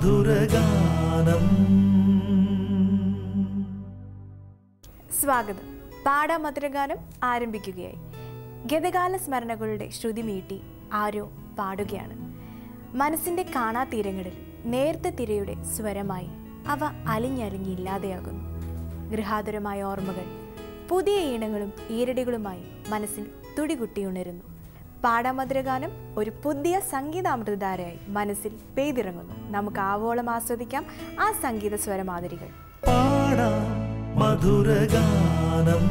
മധുരഗാനം സ്വാഗതം പാടാ മധുരഗാനം ആരംഭിക്കുകയായി ഗതകാല സ്മരണകളുടെ ശ്രുതി മീട്ടി ആരോ പാടുകയാണ് മനസ്സിന്റെ കാണാതീരങ്ങളിൽ നേർത്ത തിരയുടെ സ്വരമായി അവ അലിഞ്ഞലിഞ്ഞില്ലാതെയാകുന്നു ഗൃഹാതുരമായ ഓർമ്മകൾ പുതിയ ഈണങ്ങളും ഈരടികളുമായി മനസ്സിൽ തുടികുട്ടിയുണരുന്നു പാടാമധുരഗാനം ഒരു പുതിയ സംഗീതാമൃതധാരയായി മനസ്സിൽ പെയ്തിറങ്ങുന്നു നമുക്ക് ആവോളം ആസ്വദിക്കാം ആ സംഗീത സ്വരമാതിരികൾ പാടാം മധുരഗാനം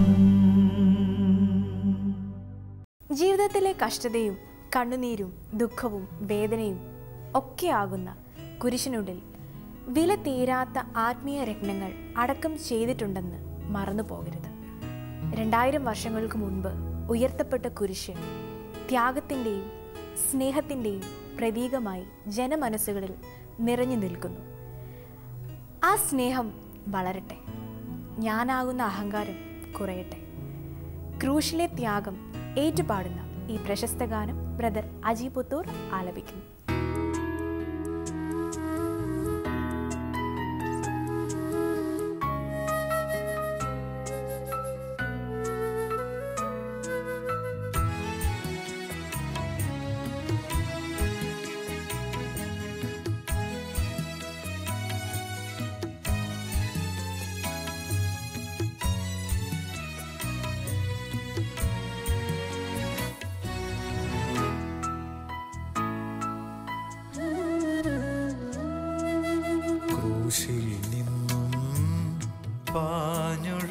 ജീവിതത്തിലെ കഷ്ടതയും കണ്ണുനീരും ദുഃഖവും വേദനയും ഒക്കെയാകുന്ന കുരിശിനുള്ളിൽ വില തീരാത്ത ആത്മീയ രത്നങ്ങൾ അടക്കം ചെയ്തിട്ടുണ്ടെന്ന് മറന്നു പോകരുത് രണ്ടായിരം വർഷങ്ങൾക്ക് മുൻപ് ഉയർത്തപ്പെട്ട കുരിശ് ത്യാഗത്തിൻ്റെയും സ്നേഹത്തിൻ്റെയും പ്രതീകമായി ജനമനസ്സുകളിൽ നിറഞ്ഞു നിൽക്കുന്നു ആ സ്നേഹം വളരട്ടെ ഞാനാകുന്ന അഹങ്കാരം കുറയട്ടെ ക്രൂശിലെ ത്യാഗം ഏറ്റുപാടുന്ന ഈ പ്രശസ്ത ഗാനം ബ്രദർ അജി പുത്തൂർ ആലപിക്കുന്നു ക്രൂശിൽ നിന്നും പാഞ്ഞൊഴുകിയിടുന്ന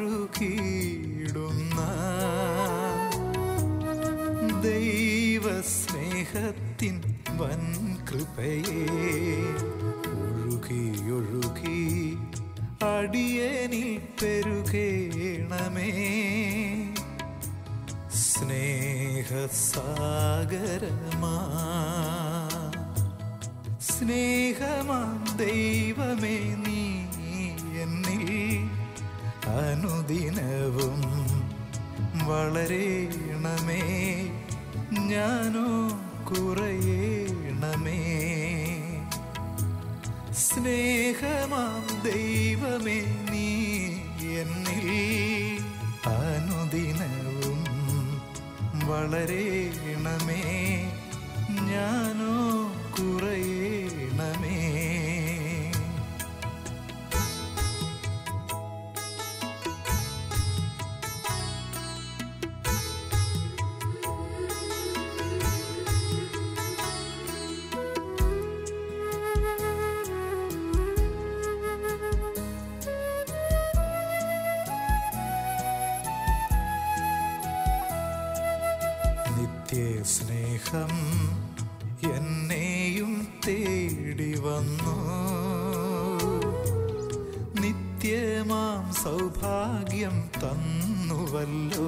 ദൈവസ്നേഹത്തിൻ വൻ കൃപയെ ഒഴുകി ഒഴുകി അടിയനിൽ പെരുകേണമേ സ്നേഹസാഗരമാ സ്നേഹമാം ദൈവമേ നീ എന്നിൽ അനുദിനവും വളരേണമേ ഞാനോ കുറയേണമേ സ്നേഹമാം ദൈവമേ നീ എന്നിൽ അനുദിനവും വളരേണമേ ഞാനോ കുറയേണമേ നിത്യസ്നേഹം എന്നെയും തേടി വന്നു നിത്യമാം സൗഭാഗ്യം തന്നുവല്ലോ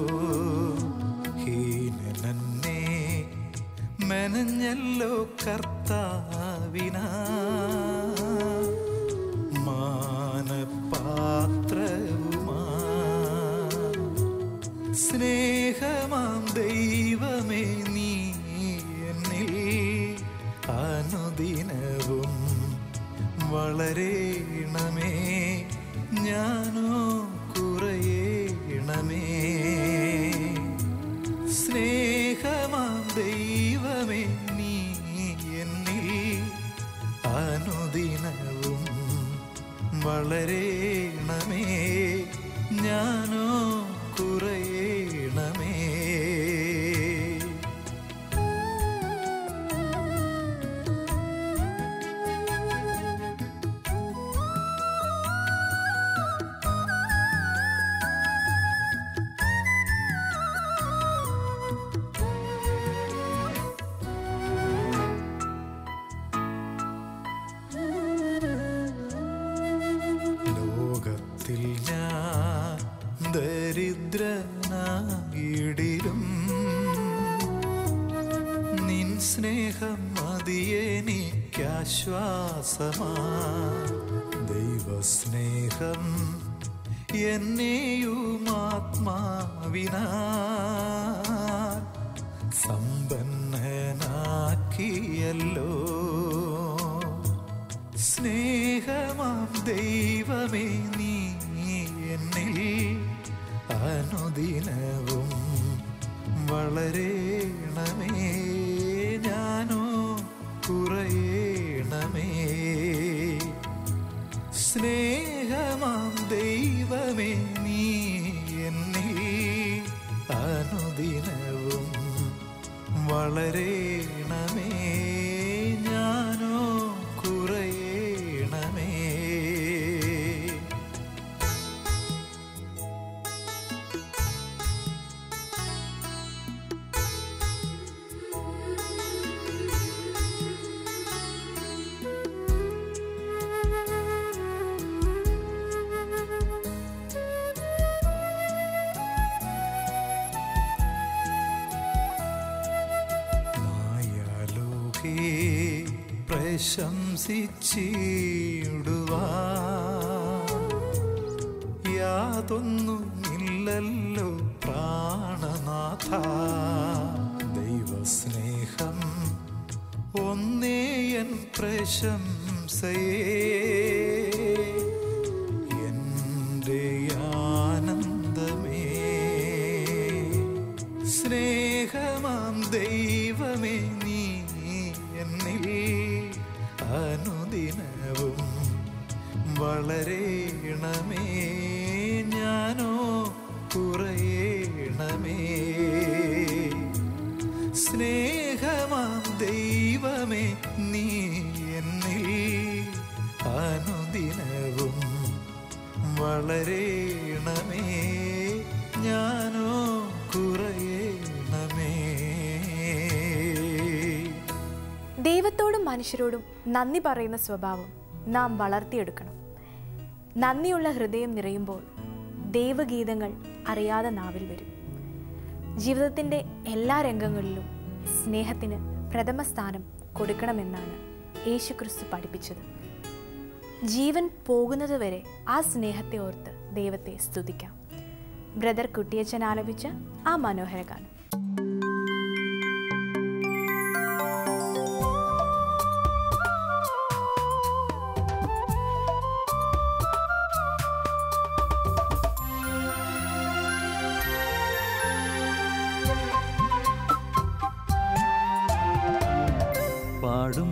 ഹീനനെ മെനഞ്ഞല്ലോ കർത്താവിനാ മാനപാത്രവുമാ സ്നേഹമാം ദൈവമേ നീ എന്നിൽ അനുദിനവും വളരേണമേ ഞാനോ കുറയേണമേ സ്നേഹമാം ദൈവമേ നീ എന്നിൽ അനുദിനവും വളരേണമേ ഞാനോ കുറയേണമേ ലോകത്തിൽ ഞാൻ ദരിദ്രനായിടിലും നിൻ സ്നേഹം മതിയെനിക്കാശ്വാസമാ ദൈവസ്നേഹം എന്നെയും ആത്മാവിനാ സമ്പന്നനാക്കിയല്ലോ സ്നേഹമാം ദൈവമേ നീ എന്നിൽ അനുദിനവും വളരേണമേ ഞാനോ കുറയണമേ സ്നേഹമാം ദൈവമേ നീ എന്നിൽ അനുദിനവും വളരേണമേ ഞാനോ കുറയണമേ മായാലോകേ പ്രശംസിച്ചിടുവാ യാതൊന്നുമില്ലല്ലോ പ്രാണനാഥ ദൈവസ്നേഹം ഒന്നേയൻ പ്രശംസയേ എൻ്റെ ആനന്ദമേ സ്നേഹമാം ദൈവമേ നീ എന്നിൽ അനുദിനവും വളരേണമേ ഞാനോ കുറയണമേ സ്നേഹമാം ദൈവമേ നീ എന്നിൽ അനുദിനവും വളരേണമേ ഞാനോ കുറയണമേ ദൈവത്തോടും മനുഷ്യരോടും നന്ദി പറയുന്ന സ്വഭാവം നാം വളർത്തിയെടുക്കണം നന്ദിയുള്ള ഹൃദയം നിറയുമ്പോൾ ദൈവഗീതങ്ങൾ അറിയാതെ നാവിൽ വരും ജീവിതത്തിൻ്റെ എല്ലാ രംഗങ്ങളിലും സ്നേഹത്തിന് പ്രഥമ സ്ഥാനം കൊടുക്കണമെന്നാണ് യേശുക്രിസ്തു പഠിപ്പിച്ചത് ജീവൻ പോകുന്നത് വരെ ആ സ്നേഹത്തെ ഓർത്ത് ദൈവത്തെ സ്തുതിക്കാം ബ്രദർ കുട്ടിയച്ചൻ ആലപിച്ച ആ മനോഹര ഗാനം പാടും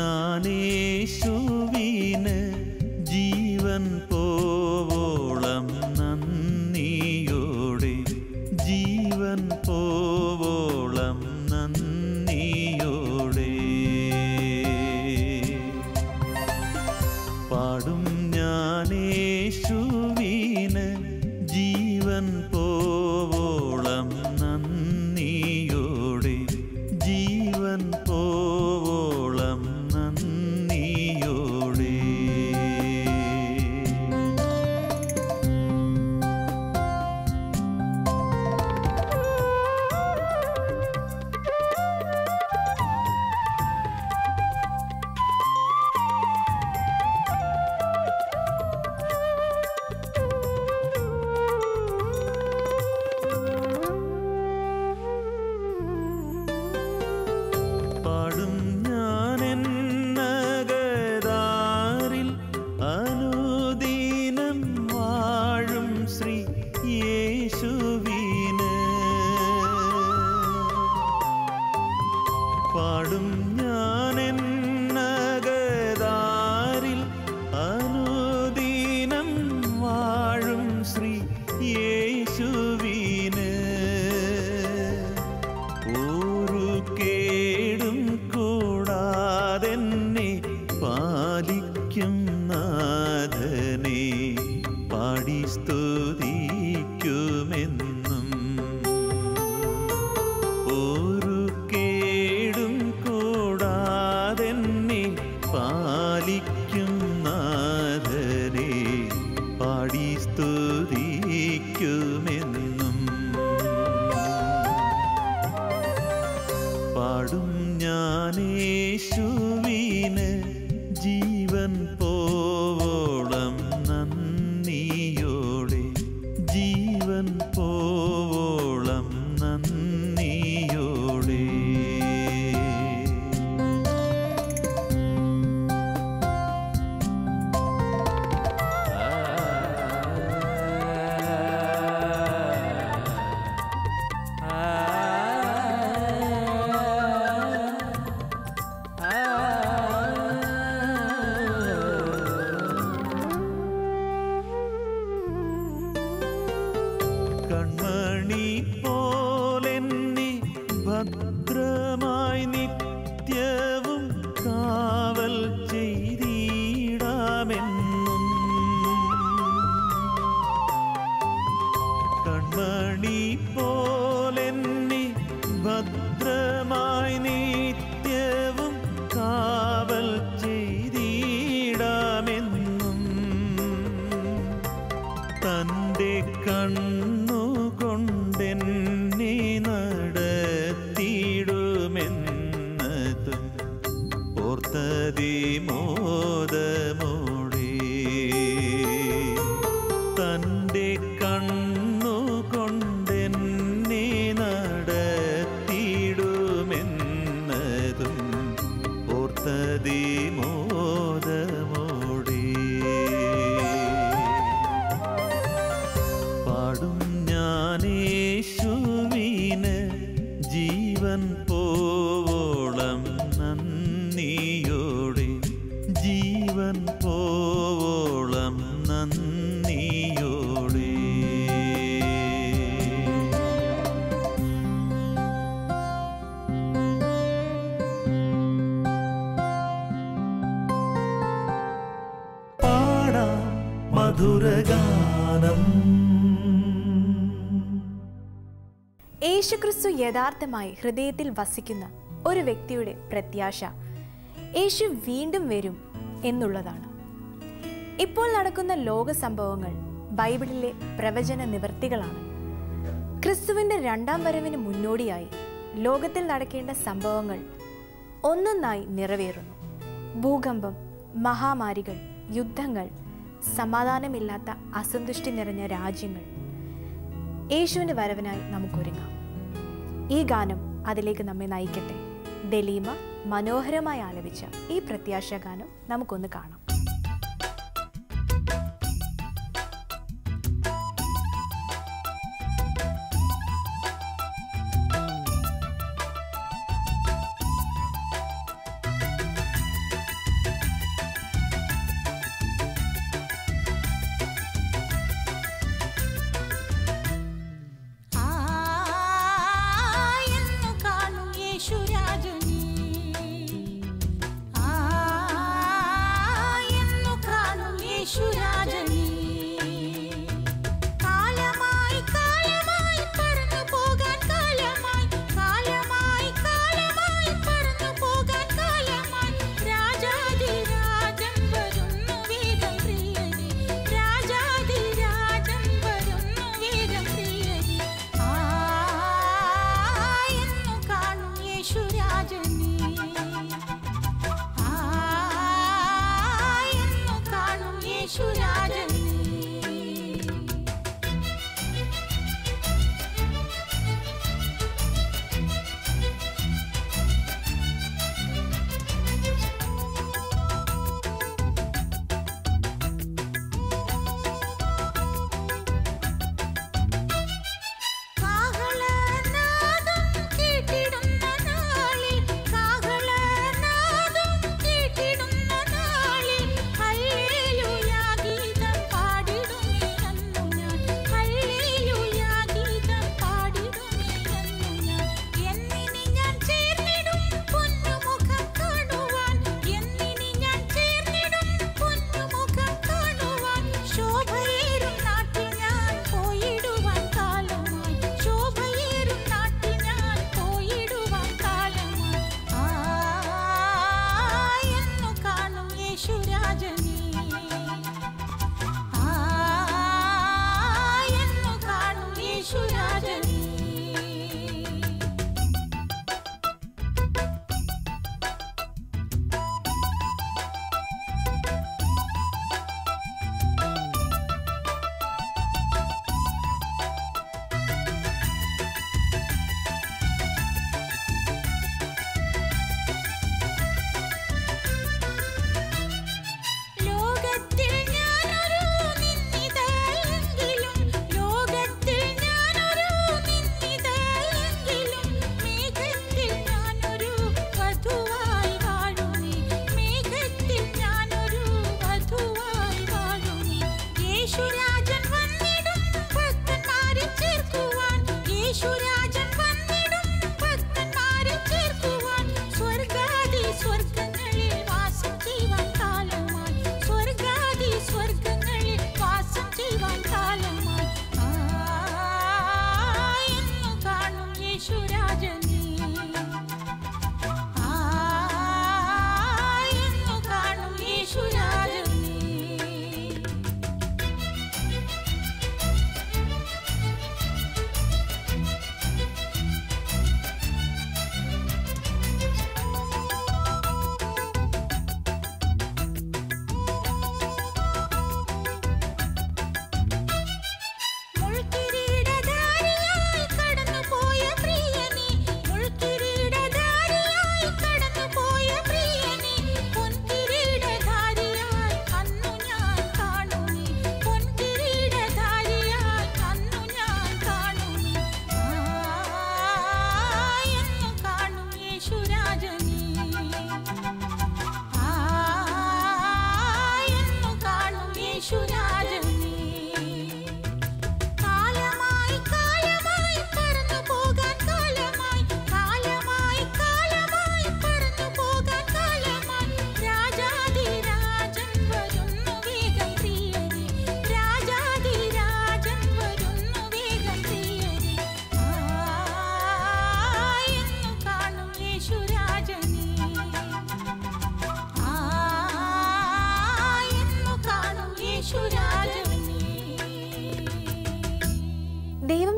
ഞാനേശുവിന് ജീവൻ പോവോളം നന്ദിയോടെ ജീവൻ പോവോളം നന്ദിയോടെ പാടും ഞാനേശുവിന് ജീവൻ പോവോളം നന്ദിയോടെ ജീവൻ പോവോളം നന്ദിയോടെ പാടും ഞാൻ എന്നകതാരിൽ അനുദീനം വാഴും ശ്രീ യേശുവിന് പാടും ഞാൻ എന്നകതാരിൽ അനുദീനം വാഴും ശ്രീ യേശുവിന് ഒരു കേടും കൂടാതെന്നെ പാലിക്കും നാഥനെ പാടി സ്തുതിക്കുമെന്നും ഒരു കേടും കൂടാതെന്നെ പാലിക്കും നാഥനെ പാടി സ്തുതിക്കുമെന്നും പാടും ഞാനേശുവിന് ജീവൻ പോവോളം നന്ദിയോടെ ജീവൻ പോവോളം നന്ദിയോടെ കൺമണി പോലെന്നെ ഭദ്രമായി നിത്യവും കാവൽ ചെയ്തിടാമെന്നും കൺമണി പോലെന്നെ ഭദ്രമായി നിത്യവും കാവൽ ചെയ്തിടാമെന്നും തൻ്റെ കണ്ണുകൊണ്ടെന്നെ നടത്തിയിടുമെന്നതും ഓർത്തതി മോദമോടെ തൻ്റെ കണ്ണുകൊണ്ടെന്നെ നടത്തിയിടുമെന്നതും ഓർത്തതി മോദമോടെ പാടും ഞാനേശുവിന് ജീവൻ പോവോളം നന്ദിയോടെ ജീവൻ പോവോളം നന്ദിയോടെ പാടാം മധുരഗാനം യേശുക്രിസ്തു യഥാർത്ഥമായി ഹൃദയത്തിൽ വസിക്കുന്ന ഒരു വ്യക്തിയുടെ പ്രത്യാശ യേശു വീണ്ടും വരും എന്നുള്ളതാണ് ഇപ്പോൾ നടക്കുന്ന ലോക സംഭവങ്ങൾ ബൈബിളിലെ പ്രവചന നിവർത്തികളാണ് ക്രിസ്തുവിൻ്റെ രണ്ടാം വരവിന് മുന്നോടിയായി ലോകത്തിൽ നടക്കേണ്ട സംഭവങ്ങൾ ഒന്നൊന്നായി നിറവേറുന്നു ഭൂകമ്പം മഹാമാരികൾ യുദ്ധങ്ങൾ സമാധാനമില്ലാത്ത അസന്തുഷ്ടി നിറഞ്ഞ രാജ്യങ്ങൾ യേശുവിൻ്റെ വരവിനായി നമുക്കൊരുങ്ങാം ഈ ഗാനം അതിലേക്ക് നമ്മെ നയിക്കട്ടെ ദലീമ മനോഹരമായി ആലപിച്ച ഈ പ്രത്യാശ ഗാനം നമുക്കൊന്ന് കാണാം ആ എന്നു കാണും യേശുരാജുനി ആ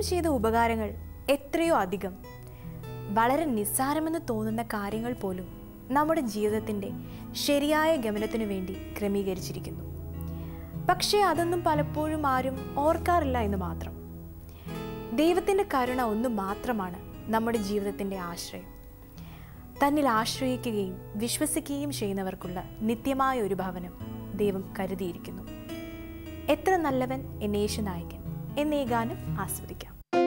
ചെയ്ത ഉപകാരങ്ങൾ എത്രയോ അധികം വളരെ നിസ്സാരമെന്ന് തോന്നുന്ന കാര്യങ്ങൾ പോലും നമ്മുടെ ജീവിതത്തിൻ്റെ ശരിയായ ഗമനത്തിനു വേണ്ടി ക്രമീകരിച്ചിരിക്കുന്നു പക്ഷേ അതൊന്നും പലപ്പോഴും ആരും ഓർക്കാറില്ല എന്ന് മാത്രം ദൈവത്തിൻ്റെ കരുണ ഒന്ന് മാത്രമാണ് നമ്മുടെ ജീവിതത്തിൻ്റെ ആശ്രയം തന്നിൽ ആശ്രയിക്കുകയും വിശ്വസിക്കുകയും ചെയ്യുന്നവർക്കുള്ള നിത്യമായ ഒരു ഭവനം ദൈവം കരുതിയിരിക്കുന്നു എത്ര നല്ലവൻ എന്നെ യേശുനായകൻ എന്നീ ഗാനം ആസ്വദിക്കാം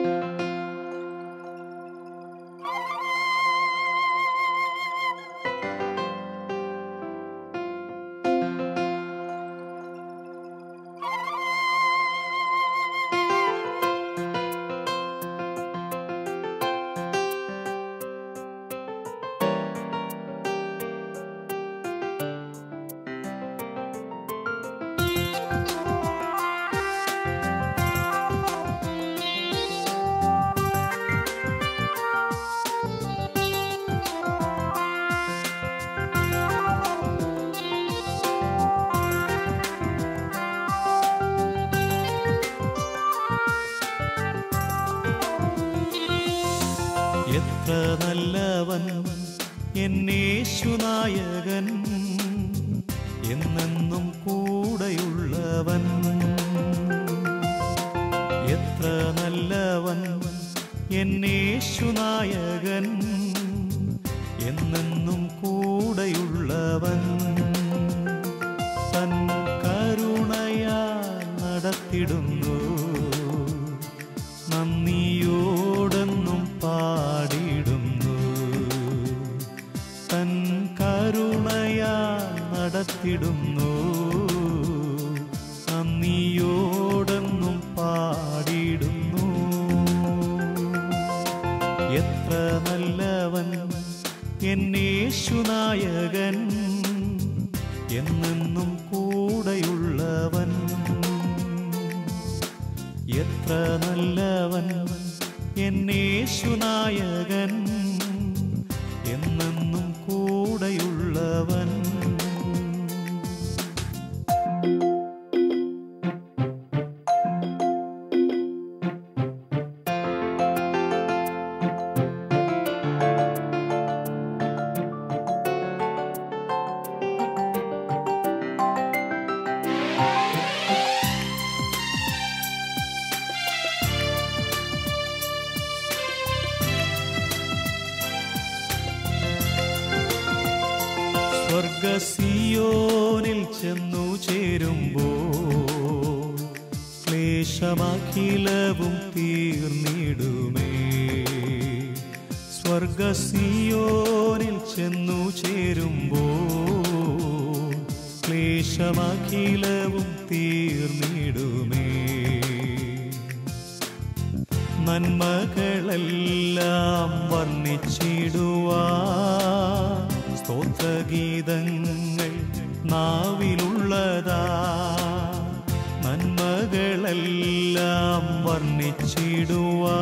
എത്ര നല്ലവൻ എന്നേശുനായകൻ എന്നെന്നും കൂടെയുള്ളവൻ എത്ര നല്ലവൻ എന്നേശുനായകൻ എന്നെന്നും കൂടെയുള്ളവൻ തൻ കരുണയാൽ നടത്തിടുന്നു നന്ദിയോടെന്നും പാടിടുന്നു തൻ കരുണയാൽ നടത്തിടുന്നു നന്ദിയോടെന്നും പാടിടുന്നു എത്ര നല്ലവൻ എന്നേശുനായകൻ എന്നെന്നും കൂടെയുള്ളവൻ എത്ര നല്ലവൻ എന്നേശുനായകൻ എന്നെന്നും കൂടെയുള്ളവൻ സ്വർഗസിയോനിൽ ചെന്നു ചേരുമ്പോ ക്ലേശമഖിലവും തീർന്നിടുമേ സ്വർഗസിയോനിൽ ചെന്നു ചേരുമ്പോ ക്ലേശമഖിലവും തീർന്നിടുമേ നന്മകളെല്ലാം വർണ്ണിച്ചിടുവാ സ്തോത്രഗീതങ്ങൾ നാവിലുള്ളതാ നന്മകളെല്ലാം വർണ്ണിച്ചിടുവാ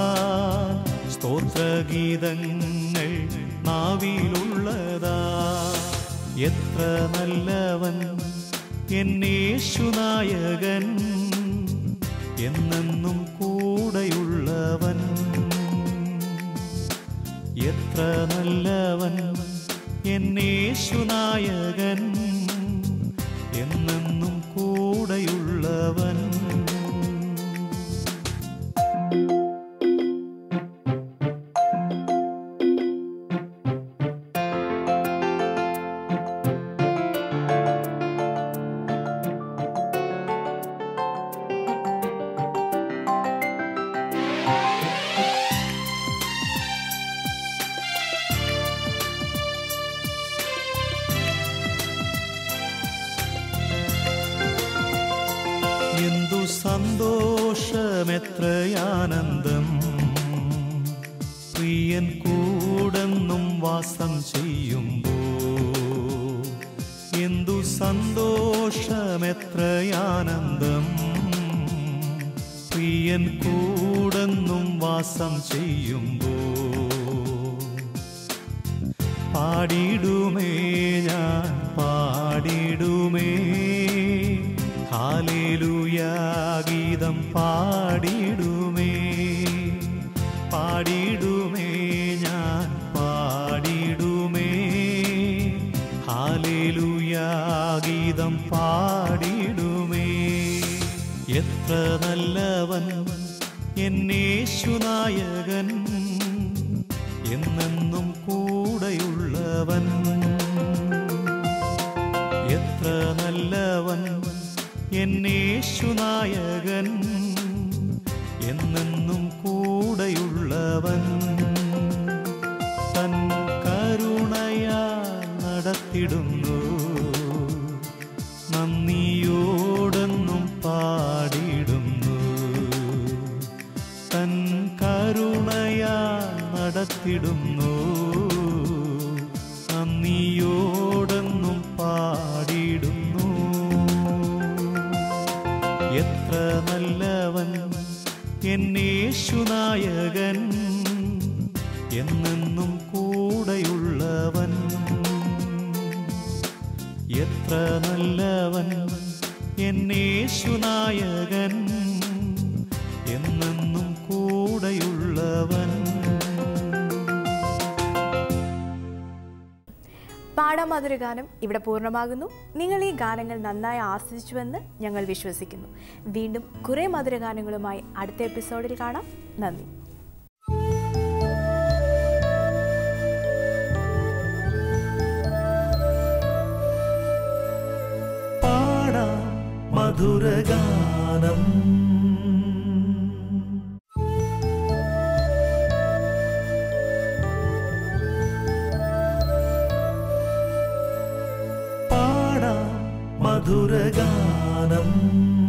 സ്തോത്രഗീതങ്ങൾ നാവിലുള്ളതാ എത്ര നല്ലവൻ എന്നേശുനായകൻ എന്നെന്നും കൂടെയുള്ളവൻ എത്ര നല്ലവൻ എന്നേശുനായകൻ എന്നെന്നും കൂടെയുള്ളവൻ എന്തു സന്തോഷമെത്രയാനന്ദം പ്രിയൻ കൂടെന്നും വാസം ചെയ്യുമ്പോ എന്തു സന്തോഷമെത്രയാനന്ദം പ്രിയൻ കൂടെന്നും വാസം ചെയ്യുമ്പോ പാടിടുമേ ഞാൻ പാടിടുമേ ഹാലേലുയാ ഗീതം പാടിടുമേ എന്നേശുനായകൻ എന്നെന്നും കൂടെയുള്ളവൻ എത്ര നല്ലവൻ എന്നേശുനായകൻ എന്നെന്നും കൂടെയുള്ളവൻ തൻ കരുണയാ നടത്തിടുന്നു നന്ദിയോടെന്നും പാടിടുന്നു തൻ കരുണയാ നടത്തിടുന്നു നന്ദിയോടെന്നും പാടിടുന്നു എത്ര നല്ലവൻ എന്നേശുനായകൻ എന്നെന്നും കൂടെയുള്ളവൻ എത്ര നല്ലവൻ എന്നേശുനായകൻ എന്നെന്നും കൂടെയുള്ളവൻ പാടാം മധുര ഗാനം ഇവിടെ പൂർണ്ണമാകുന്നു നിങ്ങൾ ഈ ഗാനങ്ങൾ നന്നായി ആസ്വദിച്ചുവെന്ന് ഞങ്ങൾ വിശ്വസിക്കുന്നു വീണ്ടും കുറേ മധുര ഗാനങ്ങളുമായി അടുത്ത എപ്പിസോഡിൽ കാണാം നന്ദി പാടാം മധുരഗാനം പാടാം മധുരഗാനം